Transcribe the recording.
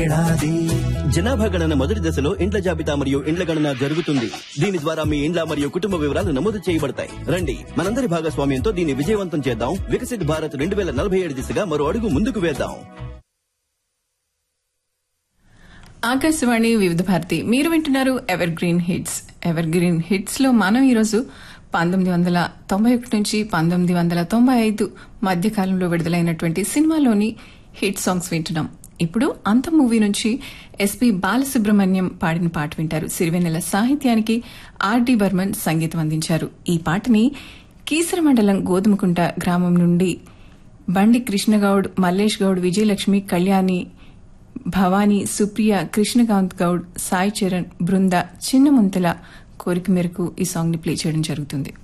జనాభా గణన మొదటి దశలో ఇండ్ల జాబితా మరియు ఇండ్ల గణన జరుగుతుంది దీని ద్వారా మీ ఇండ్ల మరియు కుటుంబ వివరాలు నమోదు చేయబడతాయి రండి మనందరి భాగస్వామ్యంతో దీన్ని విజయవంతం చేద్దాం వికసిత్ భారత్ రెండు వేల నలభై ఏడు దిశగా మరో అడుగు ముందుకు వేద్దాం ఆకాశవాణి వివిధ భారతి మీరు వింటున్నారు evergreen hits evergreen hits లో మనం ఈరోజు పంతొమ్మిది వందల తొంభై ఒకటి నుంచి పంతొమ్మిది వందల తొంభై ఐదు మధ్య కాలంలో విడుదలైనటువంటి సినిమాలోని హిట్ సాంగ్స్ వింటున్నాం ఇప్పుడు అంత మూవీ నుంచి ఎస్పి బాలసుబ్రహ్మణ్యం పాడిన పాట వింటారు సిరివెన్నెల సాహిత్యానికి ఆర్డి బర్మన్ సంగీతం అందించారు ఈ పాటని కీసర మండలం గోధుమకుంట గ్రామం నుండి బండి కృష్ణగౌడ్ మల్లేష్ గౌడ్ విజయలక్ష్మి కళ్యాణి భవానీ సుప్రియ కృష్ణకాంత్ గౌడ్ సాయి చరణ్ బృంద చిన్న ముంతల కోరిక మేరకు ఈ సాంగ్ ని ప్లే చేయడం జరుగుతుంది